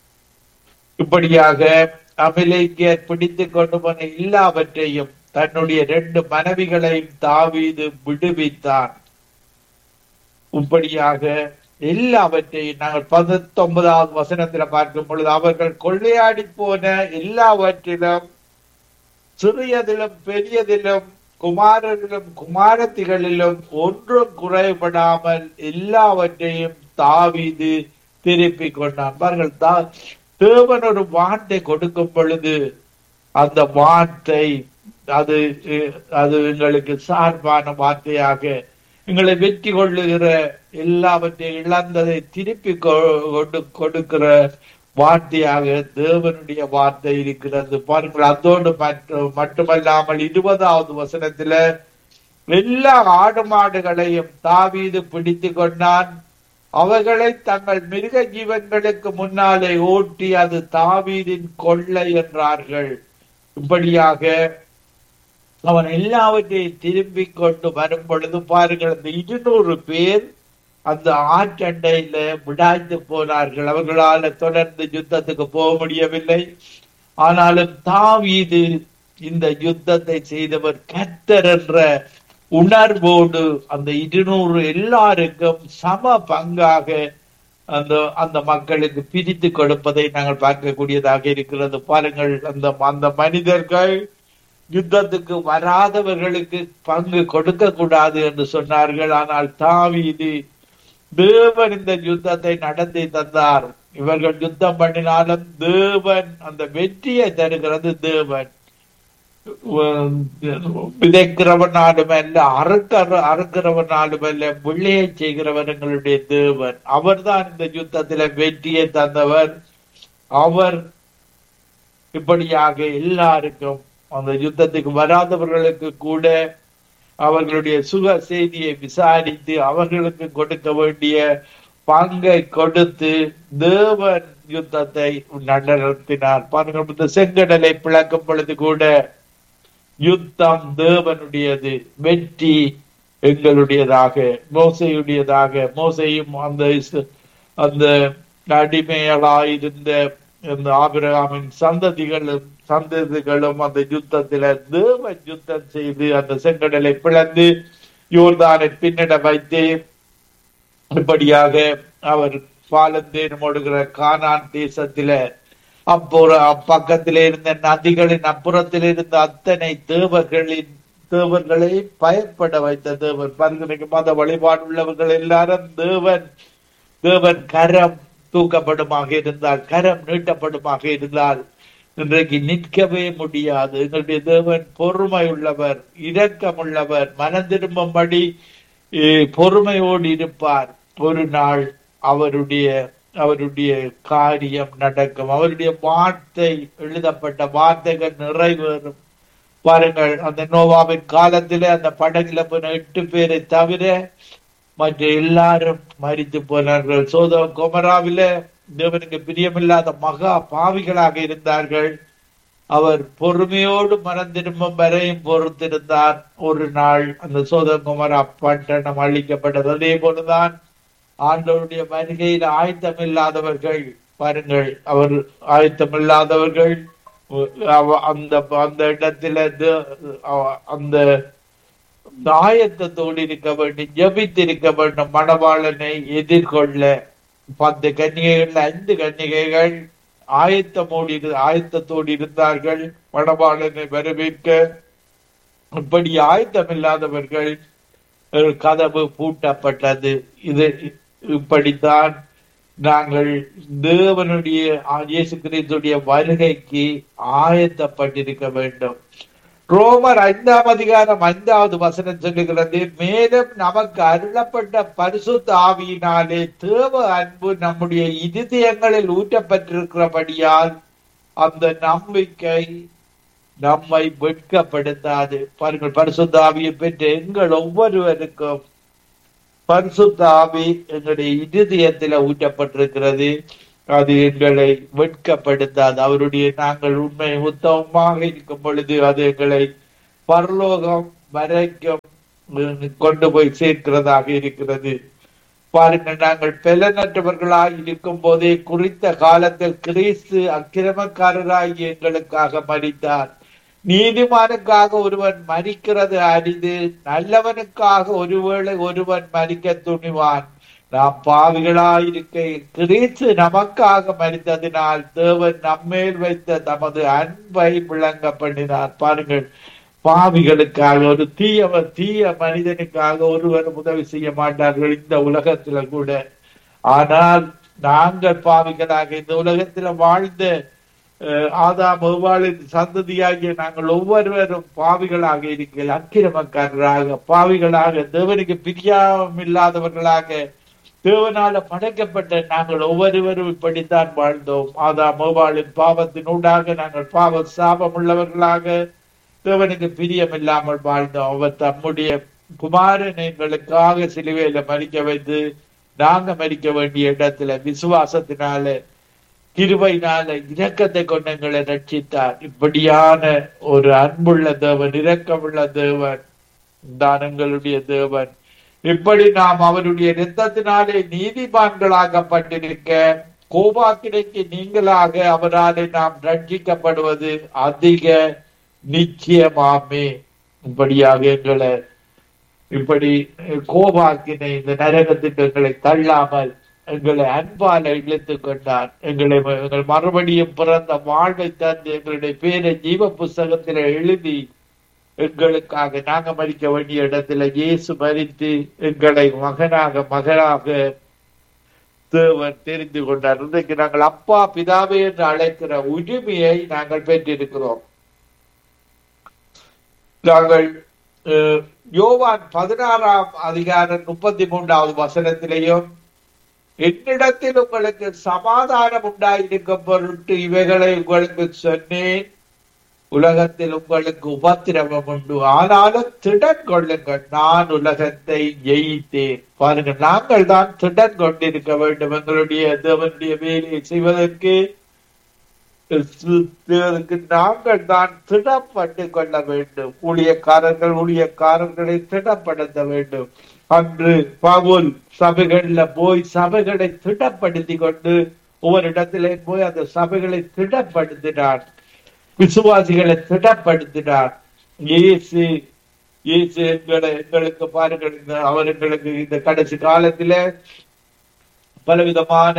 இப்படியாக அமிலேக்கியர் பிடித்துக் கொண்டு போன எல்லாவற்றையும் தன்னுடைய ரெண்டு மனைவிகளையும் தாவீது விடுவித்தான் இப்படியாக எல்லாவற்றையும் நாங்கள் பத்தொன்பதாவது வசனத்துல பார்க்கும் பொழுது அவர்கள் கொள்ளையாடி போன எல்லாவற்றிலும் சிறியதிலும் பெரியதிலும் குமாரரிலும் குமாரத்திகளிலும் ஒன்றும் குறைபடாமல் எல்லாவற்றையும் தாவீது திருப்பிக் கொண்டான் பாருங்கள் தா- தேவன் ஒரு வார்த்தை கொடுக்கும் பொழுது அந்த வார்த்தை அது அஹ், அது எங்களுக்கு சார்பான வார்த்தையாக எங்களை வெற்றி கொள்ளுகிற எல்லாவற்றையும் இழந்ததை திருப்பி கொ- கொடு கொடுக்கிற வார்த்தையாக தேவனுடைய வார்த்தை இருக்கிறது பாருங்கள் அதோடு மற்றும் மட்டுமல்லாமல் இருபதாவது வசனத்துல எல்லா ஆடு மாடுகளையும் தாவீது பிடித்து கொண்டான் அவைகளை தங்கள் மிருக ஜீவன்களுக்கு முன்னாலே ஓட்டி அது தாவீதின் கொள்ளை என்றார்கள் இப்படியாக அவன் எல்லாவற்றையும் திரும்பிக் கொண்டு வரும் பொழுது பாருங்கள் அந்த இருநூறு பேர் அந்த ஆற்றண்டையில விடாய்த்து போனார்கள் அவர்களால தொடர்ந்து யுத்தத்துக்கு போக முடியவில்லை ஆனாலும் தாவீது இந்த யுத்தத்தை செய்தவர் கர்த்தர் என்ற உணர்வோடு அந்த இருநூறு எல்லாருக்கும் சம பங்காக அந்த அந்த மக்களுக்கு பிரித்து கொடுப்பதை நாங்கள் பார்க்கக்கூடியதாக இருக்கிறது பாருங்கள் அந்த அந்த மனிதர்கள் யுத்தத்துக்கு வராதவர்களுக்கு பங்கு கொடுக்க கூடாது என்று சொன்னார்கள் ஆனால் தாவீது தேவன் இந்த யுத்தத்தை நடத்தி தந்தார் இவர்கள் யுத்தம் பண்ணினாலும் தேவன் அந்த வெற்றியை தருகிறது தேவன் விதைக்கிறவனாலும் அல்ல அறுக்கிற அறுக்கிறவனாலும் அல்ல பிள்ளையை செய்கிறவர் எங்களுடைய தேவன் அவர்தான் இந்த யுத்தத்தில வெற்றியை தந்தவர் அவர் இப்படியாக எல்லாருக்கும் அந்த யுத்தத்துக்கு வராதவர்களுக்கு கூட அவர்களுடைய சுக செய்தியை விசாரித்து அவர்களுக்கு கொடுக்க வேண்டிய பங்கை கொடுத்து தேவன் யுத்தத்தை நடத்தினார் பாருங்கள் இந்த செங்கடலை பிளக்கும் பொழுது கூட யுத்தம் தேவனுடைய வெற்றி எங்களுடையதாக மோசையுடையதாக மோசையும் அந்த இஸ்- அந்த அடிமையலாயிருந்த அந்த ஆபிரகாமின் சந்ததிகளும் சந்ததிகளும் அந்த யுத்தத்தில தேவன் யுத்தம் செய்து அந்த செங்கடலை பிளந்து யோர்தானை பின்னிட வைத்து இப்படியாக அவர் பாலந்தேன் ஓடுகிற கானான் தேசத்தில அப்புற அப்பக்கத்திலே இருந்த நதிகளின் அப்புறத்தில் இருந்த அத்தனை தேவர்களின் தேவர்களை பயப்பட வைத்த தேவன் பருகனைக்கு மத வழிபாடு உள்ளவர்கள் எல்லாரும் தேவன் தேவன் கரம் தூக்கப்படுமாக இருந்தால் கரம் நீட்டப்படுமாக இருந்தால் இன்றைக்கு நிற்கவே முடியாது எங்களுடைய தேவன் பொறுமை உள்ளவர் இரக்கம் உள்ளவர் மனம் திரும்பும்படி eh, பொறுமையோடு இருப்பார் ஒரு நாள் அவருடைய அவருடைய காரியம் நடக்கும் அவருடைய வார்த்தை எழுதப்பட்ட வார்த்தைகள் நிறைவேறும் பாருங்கள் அந்த நோவாவின் காலத்திலே அந்த படகுல போன எட்டு பேரை தவிர மற்ற எல்லாரும் மரித்து போனார்கள் சோதோ குமராவில தேவனுக்கு பிரியமில்லாத மகா பாவிகளாக இருந்தார்கள் அவர் பொறுமையோடு மனம் திரும்பும் வரையும் பொறுத்திருந்தார் ஒரு நாள் அந்த சோதகுமார் பட்டணம் அழிக்கப்பட்டது அதே போலதான் ஆண்டவருடைய வருகையில் ஆயத்தமில்லாதவர்கள் பாருங்கள் அவர் ஆயத்தமில்லாதவர்கள் அவ- அந்த அந்த இடத்துல தே- அவ- அந்த ஆயத்தத்தோடு இருக்க வேண்டும் ஜபித்திருக்க வேண்டும் மணவாளனை எதிர்கொள்ள பத்து கன்னிகைகள் ஐந்து கன்னிகைகள் ஆயத்தமோடு இரு ஆயத்தத்தோடு இருந்தார்கள் மணவாளனை வரவேற்க இப்படி ஆயத்தமில்லாதவர்கள் ஒரு கதவு பூட்டப்பட்டது இது இப்படித்தான் நாங்கள் தேவனுடைய ஆ- இயேசு கிறிஸ்துடைய வருகைக்கு ஆயத்தப்பட்டிருக்க வேண்டும் ரோமர் ஐந்தாம் அதிகாரம் ஐந்தாவது வசனம் சொல்லுகிறது மேலும் நமக்கு அருளப்பட்ட பரிசுத்த ஆவியினாலே தேவ அன்பு நம்முடைய இருதயங்களில் ஊற்றப்பட்டிருக்கிறபடியால் அந்த நம்பிக்கை நம்மை வெட்கப்படுத்தாது பாருங்கள் பரிசுத்த ஆவியை பெற்ற எங்கள் ஒவ்வொருவருக்கும் பரிசுத்த ஆவி எங்களுடைய இருதயத்தில ஊற்றப்பட்டிருக்கிறது அது எங்களை வெட்கப்படுத்தாது அவருடைய நாங்கள் உண்மை உத்தமமாக இருக்கும் பொழுது அது எங்களை பரலோகம் வரைக்கும் கொண்டு போய் சேர்க்கிறதாக இருக்கிறது பாருங்கள் நாங்கள் பலனற்றவர்களாய் இருக்கும் போதே குறித்த காலத்தில் கிறிஸ்து அக்கிரமக்காரராகி எங்களுக்காக மறித்தார் நீதிமானுக்காக ஒருவன் மறிக்கிறது அரிது நல்லவனுக்காக ஒருவேளை ஒருவன் மறிக்க துணிவான் நாம் பாவிகளாயிருக்க கிறிஸ்து நமக்காக மறித்ததினால் தேவன் நம்மேல் வைத்த தமது அன்பை விளங்க பண்ணினார் பாருங்கள் பாவிகளுக்காக ஒரு தீய தீய மனிதனுக்காக ஒருவரும் உதவி செய்ய மாட்டார்கள் இந்த உலகத்துல கூட ஆனால் நாங்கள் பாவிகளாக இந்த உலகத்துல வாழ்ந்த ஆதாம் எவ்வாளின் சந்ததியாகிய நாங்கள் ஒவ்வொருவரும் பாவிகளாக இருக்கிற அக்கிரமக்காரராக பாவிகளாக தேவனுக்கு பிரியாம இல்லாதவர்களாக தேவனால படைக்கப்பட்ட நாங்கள் ஒவ்வொருவரும் இப்படித்தான் வாழ்ந்தோம் ஆதாம் எவ்வாளின் பாவத்தினூடாக நாங்கள் பாவ சாபம் உள்ளவர்களாக தேவனுக்கு பிரியம் இல்லாமல் வாழ்ந்தோம் அவர் தம்முடைய குமாரன் எங்களுக்காக சிலுவையில மறிக்க வைத்து நாங்க மறிக்க வேண்டிய இடத்துல விசுவாசத்தினால கிருபையினால இரக்கத்தை கொண்டு எங்களை ரட்சித்தார் இப்படியான ஒரு அன்புள்ள தேவன் இரக்கமுள்ள தேவன் தான் எங்களுடைய தேவன் இப்படி நாம் அவருடைய இரத்தத்தினாலே நீதிமான்களாக்கப்பட்டிருக்க கோபாக்கிடைக்கு நீங்களாக அவராலே நாம் ரட்சிக்கப்படுவது அதிக நிச்சயமாமே இப்படியாக எங்களை இப்படி கோபாக்கினை இந்த நரகத்துக்கு எங்களை தள்ளாமல் எங்களை அன்பால இழுத்து கொண்டார் எங்களை எங்கள் மறுபடியும் பிறந்த வாழ்வை தந்து எங்களுடைய பேரை ஜீவ புஸ்தகத்தில எழுதி எங்களுக்காக நாங்க மறிக்க வேண்டிய இடத்துல இயேசு மறித்து எங்களை மகனாக மகனாக தேவன் தெரிந்து கொண்டார் இன்றைக்கு நாங்கள் அப்பா பிதாவே என்று அழைக்கிற உரிமையை நாங்கள் பெற்றிருக்கிறோம் நாங்கள் யோவான் பதினாறாம் அதிகாரம் முப்பத்தி மூன்றாவது வசனத்திலேயும் என்னிடத்தில் உங்களுக்கு சமாதானம் உண்டாயிருக்கும் பொருட்டு இவைகளை உங்களுக்கு சொன்னேன் உலகத்தில் உங்களுக்கு உபத்திரவம் உண்டு ஆனாலும் திடன் கொள்ளுங்கள் நான் உலகத்தை ஜெயித்தேன் பாருங்கள் நாங்கள் தான் திடன் கொண்டிருக்க வேண்டும் எங்களுடைய தேவனுடைய வேலையை செய்வதற்கு நாங்கள் தான் திடப்பட்டு கொள்ள வேண்டும் ஊழியக்காரர்கள் ஊழியக்காரர்களை திடப்படுத்த வேண்டும் அன்று பவுல் சபைகள்ல போய் சபைகளை திடப்படுத்தி கொண்டு ஒவ்வொரு இடத்திலே போய் அந்த சபைகளை திடப்படுத்தினார் விசுவாசிகளை திடப்படுத்தினார் இயேசு இயேசு எங்களை எங்களுக்கு பாருங்கள் இந்த அவர் எங்களுக்கு இந்த கடைசி காலத்தில பலவிதமான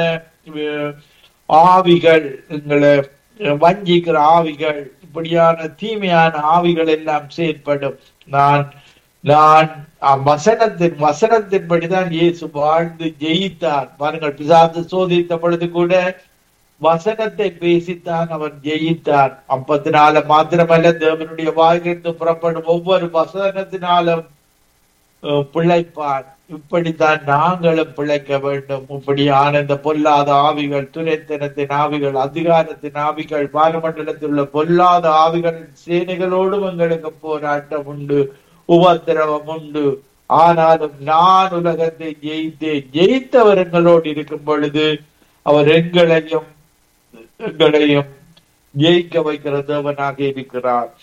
ஆவிகள் எங்களை வஞ்சிக்கிற ஆவிகள் இப்படியான தீமையான ஆவிகள் எல்லாம் செயற்படும் நான் நான் வசனத்தின் வசனத்தின்படிதான் இயேசு வாழ்ந்து ஜெயித்தார் பாருங்கள் பிசாசு சோதித்த பொழுது கூட வசனத்தை பேசித்தான் அவன் ஜெயித்தார் அப்பத்தினால மாத்திரமல்ல தேவனுடைய வாயிலிருந்து புறப்படும் ஒவ்வொரு வசனத்தினாலும் பிழைப்பார் இப்படித்தான் நாங்களும் பிழைக்க வேண்டும் இப்படி ஆனந்த பொல்லாத ஆவிகள் துரைத்தனத்தின் ஆவிகள் அதிகாரத்தின் ஆவிகள் பாரமண்டலத்தில் உள்ள பொல்லாத ஆவிகளின் சேனைகளோடும் எங்களுக்கு போராட்டம் உண்டு உபத்திரவம் உண்டு ஆனாலும் நான் உலகத்தை ஜெயித்தேன் ஜெயித்தவர் எங்களோடு இருக்கும் பொழுது அவர் எங்களையும் எங்களையும் ஜெயிக்க வைக்கிற தேவனாக இருக்கிறார்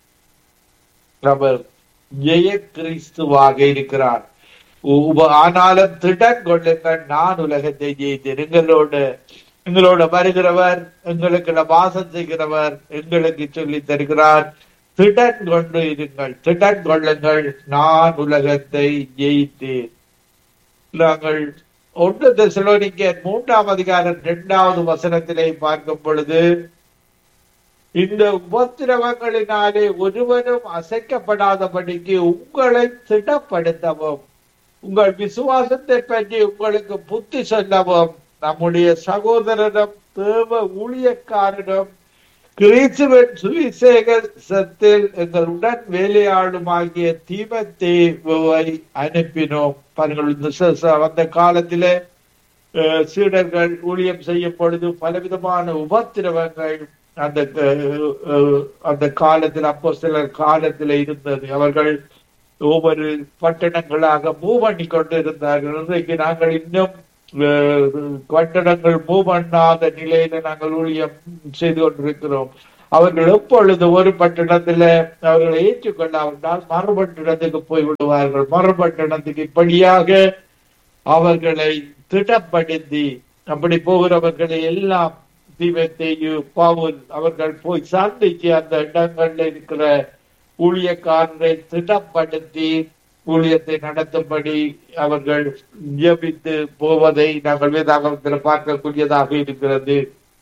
அவர் ஜெய கிறிஸ்துவாக இருக்கிறார் ஆனாலும் திடன் கொள்ளுங்கள் நான் உலகத்தை ஜெயித்தேன் எங்களோட எங்களோட வருகிறவர் எங்களுக்கு வாசம் செய்கிறவர் எங்களுக்கு சொல்லி தருகிறார் திடன் கொண்டு இருங்கள் திடன் கொள்ளுங்கள் நான் உலகத்தை ஜெயித்தேன் நாங்கள் ஒன்று தெசலோனிக்க மூன்றாம் அதிகாரம் இரண்டாவது வசனத்திலே பார்க்கும் பொழுது இந்த உபத்திரவங்களினாலே ஒருவரும் அசைக்கப்படாதபடிக்கு உங்களை திடப்படுத்தவும் உங்கள் விசுவாசத்தை பற்றி உங்களுக்கு புத்தி சொல்லவும் நம்முடைய சகோதரனும் தேவ ஊழியக்காரனும் கிறிஸ்துவன் சுவிசேகத்தில் எங்களுடன் வேலையாளுமாகிய தீமத்தேவை அனுப்பினோம் பாருங்கள் இந்த அந்த காலத்திலே சீடர்கள் ஊழியம் செய்யும் பொழுது பலவிதமான உபத்திரவங்கள் அந்த அந்த காலத்தில் அப்போ சில காலத்துல இருந்தது அவர்கள் ஒவ்வொரு பட்டணங்களாக மூவ் பண்ணி கொண்டு இருந்தார்கள் இன்றைக்கு நாங்கள் இன்னும் அஹ், கட்டடங்கள் மூவ் பண்ணாத நிலையில நாங்கள் ஊழியம் செய்து கொண்டிருக்கிறோம் அவர்கள் எப்பொழுது ஒரு பட்டணத்துல அவர்களை ஏற்றுக்கொள்ளாவிட்டால் மறுபட்டணத்துக்கு போய் விடுவார்கள் மறுபட்டணத்துக்கு இப்படியாக அவர்களை திடப்படுத்தி அப்படி போகிறவர்களை எல்லாம் தீமத்தேயு பவுல் அவர்கள் போய் சந்திச்சு அந்த இடங்கள்ல இருக்கிற ஊழியக்காரரை திடப்படுத்தி ஊழியத்தை நடத்தும்படி அவர்கள் ஜெபித்து போவதை நாங்கள் வேதாகமத்தில் பார்க்கக்கூடியதாக இருக்கிறது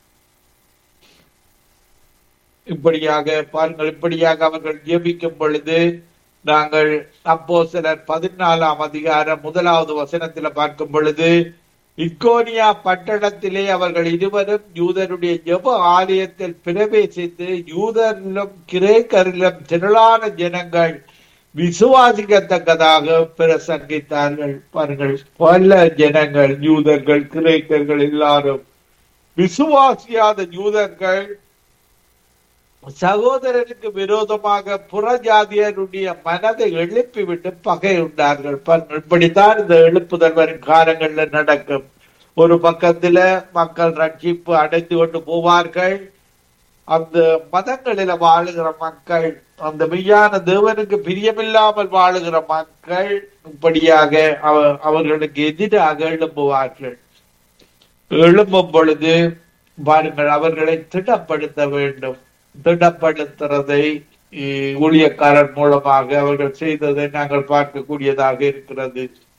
இப்படியாக பாருங்கள் இப்படியாக அவர்கள் ஜெபிக்கும் பொழுது நாங்கள் அப்போ சிலர் பதினாலாம் அதிகாரம் முதலாவது வசனத்துல பார்க்கும் பொழுது இக்கோனியா பட்டணத்திலே அவர்கள் இருவரும் யூதருடைய ஜெப ஆலயத்தில் பிரவேசித்து யூதரிலும் கிரேக்கரிலும் திரளான ஜனங்கள் விசுவாசிக்கத்தக்கதாக பிரசங்கித்தார்கள் பாருங்கள் பல ஜனங்கள் யூதர்கள் கிரேக்கர்கள் எல்லாரும் விசுவாசியாத யூதர்கள் சகோதரனுக்கு விரோதமாக புறஜாதியருடைய மனதை எழுப்பிவிட்டு பகை உண்டார்கள் பாருங்கள், இப்படித்தான் இந்த எழுப்புதல் வரும் காலங்கள்ல நடக்கும் ஒரு பக்கத்துல மக்கள் ரட்சிப்பு அடைந்து கொண்டு போவார்கள் அந்த மதங்களில வாழுகிற மக்கள் அந்த மெய்யான தேவனுக்கு பிரியமில்லாமல் வாழுகிற மக்கள் இப்படியாக அவ- அவர்களுக்கு எதிராக எழும்புவார்கள் எழும்பும் பொழுது பாருங்கள் அவர்களை திடப்படுத்த வேண்டும் திடப்படுத்துறதை இ- ஊழியக்காரர் மூலமாக அவர்கள் செய்ததை நாங்கள் பார்க்கக்கூடியதாக இருக்கிறது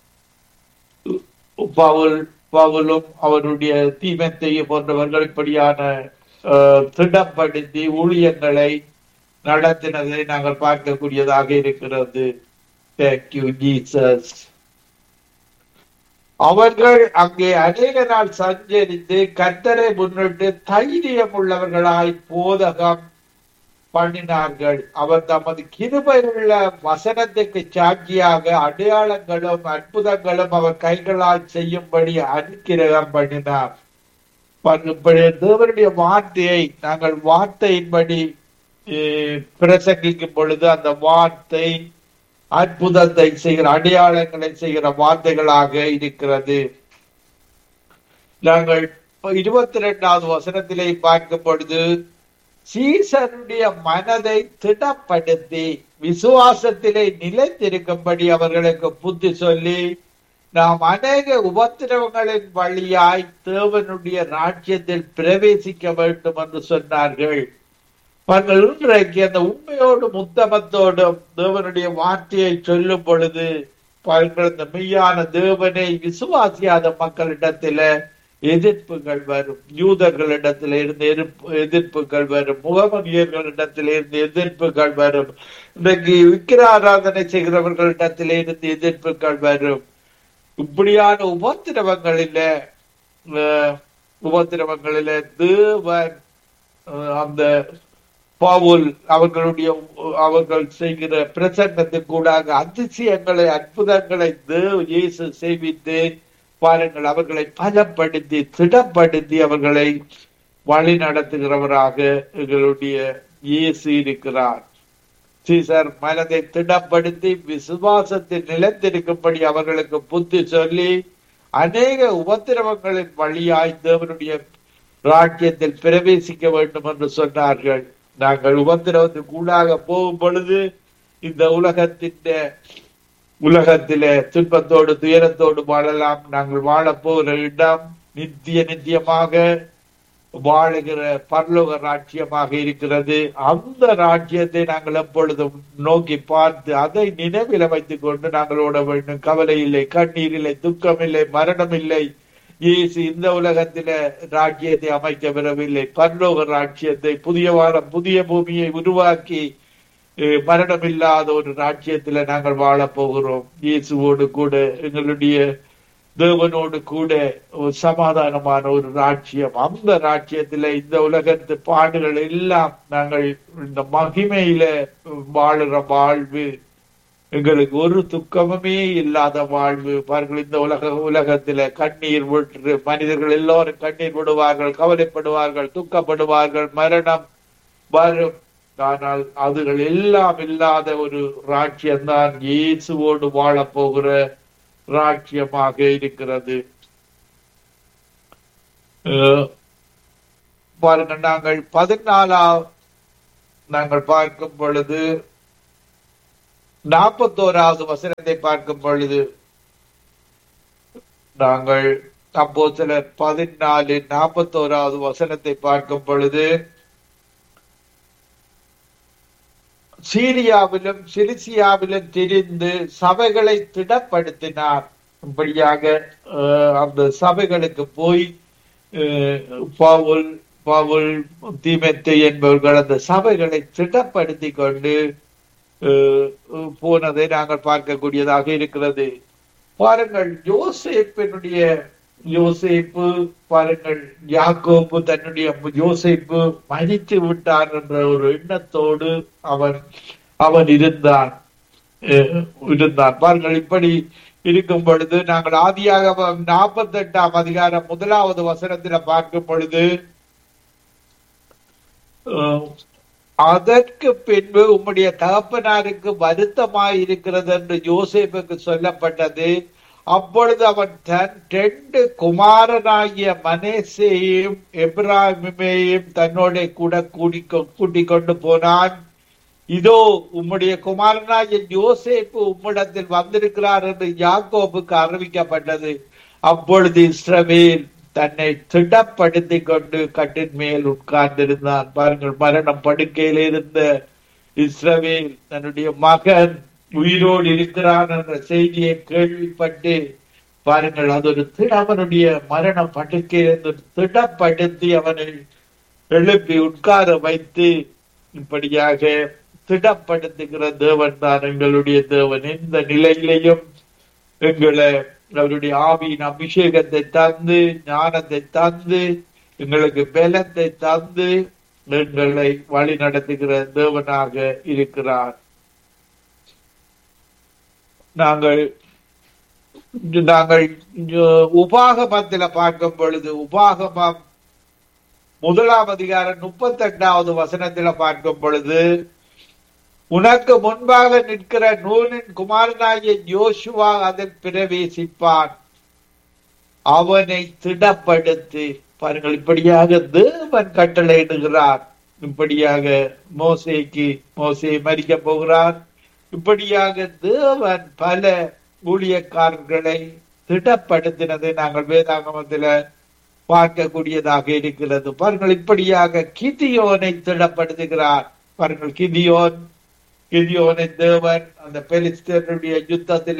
பவுல் பவுலும் அவருடைய தீமத்தையை போன்றவர்கள் இப்படியான அஹ், திடப்படுத்தி ஊழியங்களை நடத்தினதை நாங்கள் பார்க்கக்கூடியதாக இருக்கிறது தேங்க்யூ ஜீசஸ் அவர்கள் அங்கே அநேக நாள் சஞ்சரித்து கர்த்தரை முன்னிட்டு தைரியம் உள்ளவர்களாய் போதகம் பண்ணினார்கள் அவர் தமது கிருபையுள்ள வசனத்துக்கு சாட்சியாக அடையாளங்களும் அற்புதங்களும் அவர் கைகளால் செய்யும்படி அனுக்கிரகம் பண்ணினார் பாருங்க, இப்படி தேவனுடைய வார்த்தையை நாங்கள் வார்த்தையின்படி அஹ், பிரசங்கிக்கும் பொழுது அந்த வார்த்தை அற்புதத்தை செய்கிற அடையாளங்களை செய்கிற வார்த்தைகளாக இருக்கிறது நாங்கள் இருபத்தி ரெண்டாவது வசனத்திலே பார்க்கும் பொழுது சீசருடைய மனதை திடப்படுத்தி விசுவாசத்திலே நிலைத்திருக்கும்படி அவர்களுக்கு புத்தி சொல்லி நாம் அநேக உபத்திரவங்களின் வழியாய் தேவனுடைய ராஜ்யத்தில் பிரவேசிக்க வேண்டும் என்று சொன்னார்கள் அவர்கள் இன்றைக்கு அந்த உண்மையோடு முத்தமத்தோடும் தேவனுடைய வார்த்தையை சொல்லும் பொழுது பாருங்கள் இந்த மெய்யான தேவனை விசுவாசியாத மக்களிடத்தில எதிர்ப்புகள் வரும் யூதர்களிடத்தில இருந்து எதிர்ப்பு எதிர்ப்புகள் வரும் முகமதியர்களிடத்தில இருந்து எதிர்ப்புகள் வரும் இன்றைக்கு விக்கிராராதனை செய்கிறவர்களிடத்தில இருந்து எதிர்ப்புகள் வரும் இப்படியான உபத்திரவங்களில அஹ், உபத்திரவங்களில தேவன் அஹ், அந்த பவுல் அவர்களுடைய அவர்கள் செய்கிற பிரசங்கத்தின் கூடாக அதிசயங்களை அற்புதங்களை தேவ இயேசு செய்வித்து பாருங்கள் அவர்களை பலப்படுத்தி திடப்படுத்தி அவர்களை வழி நடத்துகிறவராக எங்களுடைய இயேசு இருக்கிறார் சீசர் மனதை திடப்படுத்தி விசுவாசத்தில் நிலைத்திருக்கும்படி அவர்களுக்கு புத்தி சொல்லி அநேக உபத்திரவங்களின் வழியாய் தேவனுடைய ராஜ்யத்தில் பிரவேசிக்க வேண்டும் என்று சொன்னார்கள் நாங்கள் உபத்திரவத்துக்கு கூடாக போகும் பொழுது இந்த உலகத்தின் உலகத்திலே துன்பத்தோடு துயரத்தோடு வாழலாம் நாங்கள் வாழப் போகிற இடம் நித்திய நித்தியமாக வாழுகிற பரலோக ராஜ்யமாக இருக்கிறது அந்த ராஜ்யத்தை நாங்கள் எப்பொழுதும் நோக்கி பார்த்து அதை நினைவில வைத்துக் கொண்டு நாங்கள் ஓட வேண்டும் கவலை இல்லை கண்ணீர் இல்லை துக்கம் இல்லை மரணம் இல்லை இயேசு இந்த உலகத்தில ராஜ்யத்தை அமைக்க பெறவில்லை பரலோக ராஜ்யத்தை புதிய வாரம் புதிய பூமியை உருவாக்கி அஹ், மரணமில்லாத ஒரு ராஜ்யத்துல நாங்கள் வாழப் போகிறோம் இயேசுவோடு கூட எங்களுடைய தேவனோடு கூட ஒரு சமாதானமான ஒரு ராஜ்யம் அந்த ராஜ்யத்துல இந்த உலகத்து பாடுகள் எல்லாம் நாங்கள் இந்த மகிமையில வாழுற வாழ்வு எங்களுக்கு ஒரு துக்கமுமே இல்லாத வாழ்வு பாருங்கள் இந்த உலக உலகத்தில கண்ணீர் விட்டு மனிதர்கள் எல்லோரும் கண்ணீர் விடுவார்கள் கவலைப்படுவார்கள் துக்கப்படுவார்கள் மரணம் வரும் ஆனால் அதுகள் எல்லாம் இல்லாத ஒரு ராஜ்யம்தான் இயேசுவோடு வாழப் போகிற ராஜ்யமாக இருக்கிறது அஹ், பாருங்க நாங்கள் பதினாலாம் நாங்கள் பார்க்கும் பொழுது நாற்பத்தோராவது வசனத்தை பார்க்கும் பொழுது நாங்கள் அப்போ சிலர் பதினாலு நாற்பத்தோராவது வசனத்தை பார்க்கும் பொழுது சீரியாவிலும் சிலிசியாவிலும் திரிந்து சபைகளை திடப்படுத்தினார் இப்படியாக அஹ், அந்த சபைகளுக்கு போய் அஹ், பவுல் பவுல் தீமெத்து என்பவர்கள் அந்த சபைகளை திடப்படுத்தி கொண்டு அஹ், போனதை நாங்கள் பார்க்கக்கூடியதாக இருக்கிறது பாருங்கள் யோசேப்பினுடைய யோசேப்பு பாருங்கள் யாக்கோப்பு தன்னுடைய யோசேப்பு மதித்து விட்டார் என்ற ஒரு எண்ணத்தோடு அவன் அவன் இருந்தான் அஹ், இருந்தான் பாருங்கள் இப்படி இருக்கும் பொழுது நாங்கள் ஆதியாக நாற்பத்தி எட்டாம் அதிகாரம் முதலாவது வசனத்துல பார்க்கும் பொழுது அஹ், அதற்கு பின்பு உம்முடைய தகப்பனாருக்கு வருத்தமாய் இருக்கிறது என்று யோசேப்புக்கு சொல்லப்பட்டது அப்பொழுது அவன் தன் ரெண்டு குமாரனாகிய மனேசையும் எப்ராஹிமையும் தன்னோட கூட கூடி கூட்டிக் கொண்டு போனான் இதோ உம்முடைய குமாரனாகிய யோசேப்பு உம்மிடத்தில் வந்திருக்கிறார் என்று யாக்கோபுக்கு அறிவிக்கப்பட்டது அப்பொழுது இஸ்ரவேல் தன்னை திடப்படுத்திக் கொண்டு கட்டின் மேல் உட்கார்ந்திருந்தான் பாருங்கள் மரணம் படுக்கையில் இருந்த இஸ்ரவேல் தன்னுடைய மகன் உயிரோடு இருக்கிறான் என்ற செய்தியை கேள்விப்பட்டு பாருங்கள் அது ஒரு திட அவனுடைய மரண படுக்கையிலிருந்து திடப்படுத்தி அவனை எழுப்பி உட்கார வைத்து இப்படியாக திடப்படுத்துகிற தேவன் தான் எங்களுடைய தேவன் எந்த நிலையிலையும் எங்களை அவருடைய ஆவியின் அபிஷேகத்தை தந்து ஞானத்தை தந்து எங்களுக்கு பலத்தை தந்து எங்களை வழி நடத்துகிற தேவனாக இருக்கிறார் நாங்கள் நாங்கள் உபாகமத்தில பார்க்கும் பொழுது உபாகமம் முதலாம் அதிகாரம் முப்பத்தி எட்டாவது வசனத்தில பார்க்கும் பொழுது உனக்கு முன்பாக நிற்கிற நூலின் குமாரனாகிய யோசுவா அதில் பிரவேசிப்பான் அவனை திடப்படுத்தி பாருங்கள் இப்படியாக தேவன் கட்டளையிடுகிறார் இப்படியாக மோசேக்கு மோசே மறிக்க போகிறார் இப்படியாக தேவன் பல ஊழியக்காரர்களை திடப்படுத்தினதை நாங்கள் வேதாகமத்தில பார்க்கக்கூடியதாக இருக்கிறது பாருங்கள் இப்படியாக கிதியோனை திடப்படுத்துகிறார் பாருங்கள் கிதியோன் கிதியோனை தேவன் அந்த பெலிஸ்தருடைய யுத்தத்தில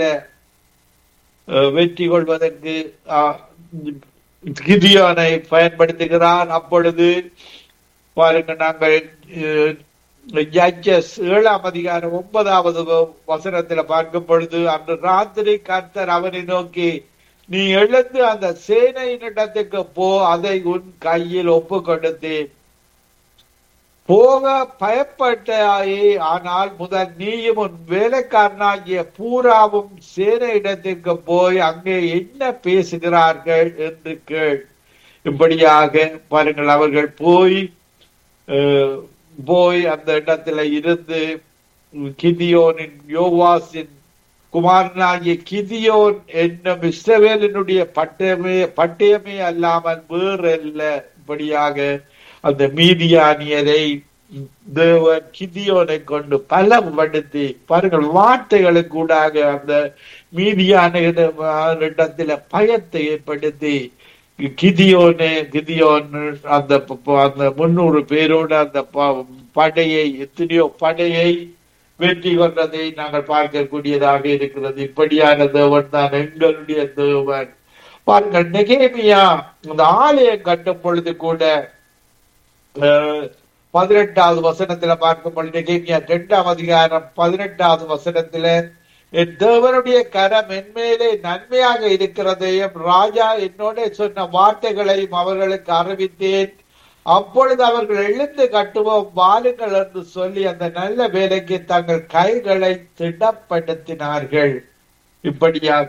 அஹ், வெற்றி கொள்வதற்கு அஹ், கிதியோனை பயன்படுத்துகிறார் அப்பொழுது பாருங்க நாங்கள் அஹ், ஜட்ஜஸ் ஏழாம் அதிகாரம் ஒன்பதாவது வ- வசனத்துல பார்க்கும் பொழுது அன்று ராத்திரி கர்த்தர் அவனை நோக்கி நீ எழுந்து அந்த சேனையினிடத்துக்கு போ அதை உன் கையில் ஒப்பு கொடுத்தேன் போக பயப்பட்டாயே ஆனால் முதல் நீயும் உன் வேலைக்காரனாகிய பூராவும் சேனை இடத்திற்கு போய் அங்கே என்ன பேசுகிறார்கள் என்று கேள் இப்படியாக பாருங்கள் அவர்கள் போய் அஹ், போய் அந்த இடத்துல இருந்து கிதியோனின் யோவாசின் குமாரனாகிய கிதியோன் என்னும் இஸ்ரவேலினுடைய பட்டயமே பட்டயமே அல்லாமல் வேறல்ல இப்படியாக அந்த மீதியானியரை தேவன் கிதியோனை கொண்டு பலப்படுத்தி பாருங்கள் வார்த்தைகளுக்கு கூடாக அந்த மீதியான இடத்துல பயத்தை ஏற்படுத்தி கிதியோனு கிதியோன் அந்த ப- ப- அந்த முன்னூறு பேரோடு அந்த ப- படையை எத்தனையோ படையை வெற்றி கொண்டதை நாங்கள் பார்க்கக்கூடியதாக இருக்கிறது இப்படியான தேவன் தான் எங்களுடைய தேவன் பாருங்கள் நெகேமியா அந்த ஆலயம் கட்டும் பொழுது கூட அஹ், பதினெட்டாவது வசனத்துல பார்க்கும் பொழுது நெகேமியா இரண்டாம் அதிகாரம் பதினெட்டாவது வசனத்துல என் தேவனுடைய கரம் என்மேலே நன்மையாக இருக்கிறதையும் ராஜா என்னோட சொன்ன வார்த்தைகளையும் அவர்களுக்கு அறிவித்தேன் அப்பொழுது அவர்கள் எழுந்து கட்டுவோம் வாருங்கள் என்று சொல்லி அந்த நல்ல வேலைக்கு தங்கள் கைகளை திடப்படுத்தினார்கள் இப்படியாக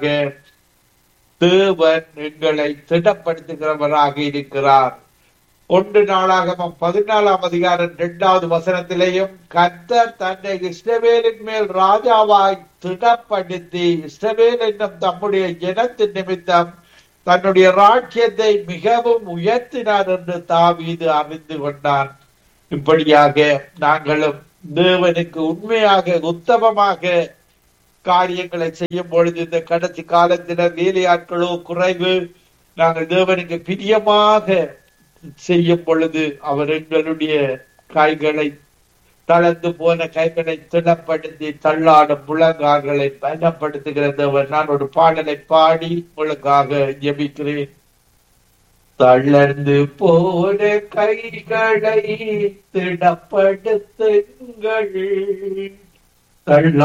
தேவன் எங்களை திடப்படுத்துகிறவராக இருக்கிறார் ஒன்று நாளாகமம் பதினாலாம் அதிகாரம் இரண்டாவது வசனத்திலேயும் கர்த்தர் தன்னை இஸ்ரவேலின் மேல் ராஜாவாய் திடப்படுத்தி இஸ்ரவேல் என்னும் தம்முடைய ஜனத்தின் நிமித்தம் தன்னுடைய ராஜ்யத்தை மிகவும் உயர்த்தினார் என்று தாவீது அறிந்து கொண்டான் இப்படியாக நாங்களும் தேவனுக்கு உண்மையாக உத்தமமாக காரியங்களை செய்யும் பொழுது இந்த கடைசி காலத்தில வேலையாட்களோ குறைவு நாங்கள் தேவனுக்கு பிரியமாக செய்யும் பொழுது அவர் எங்களுடைய கைகளை தளர்ந்து போன கைகளை திடப்படுத்தி தள்ளாடும் முழங்கால்களை பயணப்படுத்துகிற தேவன் நான் ஒரு பாடலை பாடி உங்களுக்காக ஜெபிக்கிறேன் தளர்ந்து போன கைகளை திடப்படுத்துங்கள் தள்ளா